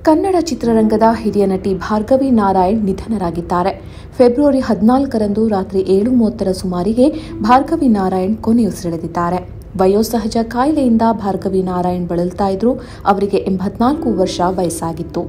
ಕನ್ನಡ ಚಿತ್ರರಂಗದ ಹಿರಿಯ ನಟಿ ಭಾರ್ಗವಿ ನಾರಾಯಣ್ ನಿಧನರಾಗಿದ್ದಾರೆ ಫೆಬ್ರವರಿ ಹದಿನಾಲ್ಕರಂದು ರಾತ್ರಿ ಏಳು ಮೂವತ್ತರ ಸುಮಾರಿಗೆ ಭಾರ್ಗವಿ ನಾರಾಯಣ್ ಕೊನೆಯುಸಿರೆಳೆದಿದ್ದಾರೆ ವಯೋಸಹಜ ಕಾಯಿಲೆಯಿಂದ ಭಾರ್ಗವಿ ನಾರಾಯಣ್ ಬಳಲ್ತಾ ಇದ್ರು ಅವರಿಗೆ ಎಂಬತ್ನಾಲ್ಕು ವರ್ಷ ವಯಸ್ಸಾಗಿತ್ತು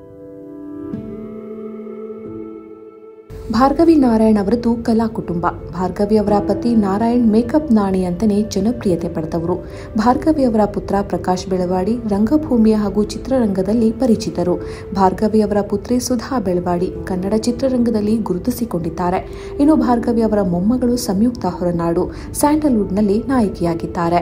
ಭಾರ್ಗವಿ ನಾರಾಯಣ್ ಅವರದ್ದು ಕಲಾ ಕುಟುಂಬ ಭಾರ್ಗವಿ ಅವರ ಪತಿ ನಾರಾಯಣ್ ಮೇಕಪ್ ನಾಣಿ ಅಂತಾನೆ ಜನಪ್ರಿಯತೆ ಪಡೆದವರು ಭಾರ್ಗವಿ ಅವರ ಪುತ್ರ ಪ್ರಕಾಶ್ ಬೆಳವಾಡಿ ರಂಗಭೂಮಿಯ ಹಾಗೂ ಚಿತ್ರರಂಗದಲ್ಲಿ ಪರಿಚಿತರು ಭಾರ್ಗವಿ ಅವರ ಪುತ್ರಿ ಸುಧಾ ಬೆಳವಾಡಿ ಕನ್ನಡ ಚಿತ್ರರಂಗದಲ್ಲಿ ಗುರುತಿಸಿಕೊಂಡಿದ್ದಾರೆ ಇನ್ನು ಭಾರ್ಗವಿ ಅವರ ಮೊಮ್ಮಗಳು ಸಂಯುಕ್ತ ಹೊರನಾಡು ಸ್ಯಾಂಡಲ್ವುಡ್ನಲ್ಲಿ ನಾಯಕಿಯಾಗಿದ್ದಾರೆ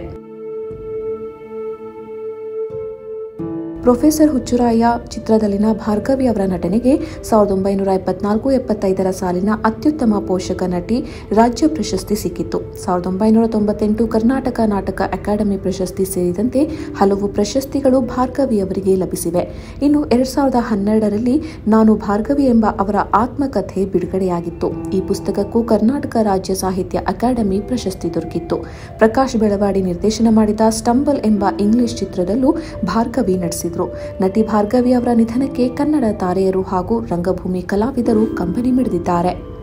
ಪ್ರೊಫೆಸರ್ ಹುಚ್ಚುರಾಯ ಚಿತ್ರದಲ್ಲಿನ ಭಾರ್ಗವಿ ಅವರ ನಟನೆಗೆ ಸಾವಿರದ ಒಂಬೈನೂರ ಎಪ್ಪತ್ನಾಲ್ಕು ಎಪ್ಪತ್ತೈದರ ಸಾಲಿನ ಅತ್ಯುತ್ತಮ ಪೋಷಕ ನಟಿ ರಾಜ್ಯ ಪ್ರಶಸ್ತಿ ಸಿಕ್ಕಿತ್ತು ಸಾವಿರದ ಒಂಬೈನೂರ ತೊಂಬತ್ತೆಂಟು ಕರ್ನಾಟಕ ನಾಟಕ ಅಕಾಡೆಮಿ ಪ್ರಶಸ್ತಿ ಸೇರಿದಂತೆ ಹಲವು ಪ್ರಶಸ್ತಿಗಳು ಭಾರ್ಗವಿ ಅವರಿಗೆ ಲಭಿಸಿವೆ ಇನ್ನು ಎರಡ್ ಸಾವಿರದ ಹನ್ನೆರಡರಲ್ಲಿ ನಾನು ಭಾರ್ಗವಿ ಎಂಬ ಅವರ ಆತ್ಮಕಥೆ ಬಿಡುಗಡೆಯಾಗಿತ್ತು ಈ ಪುಸ್ತಕಕ್ಕೂ ಕರ್ನಾಟಕ ರಾಜ್ಯ ಸಾಹಿತ್ಯ ಅಕಾಡೆಮಿ ಪ್ರಶಸ್ತಿ ದೊರಕಿತ್ತು ಪ್ರಕಾಶ್ ಬೆಳವಾಡಿ ನಿರ್ದೇಶನ ಮಾಡಿದ ಸ್ಟಂಬಲ್ ಎಂಬ ಇಂಗ್ಲಿಷ್ ಚಿತ್ರದಲ್ಲೂ ಭಾರ್ಗವಿ ನಟಿಸಿದರು ನಟಿ ಭಾರ್ಗವಿ ಅವರ ನಿಧನಕ್ಕೆ ಕನ್ನಡ ತಾರೆಯರು ಹಾಗೂ ರಂಗಭೂಮಿ ಕಲಾವಿದರು ಕಂಬನಿ ಮಿಡಿದಿದ್ದಾರೆ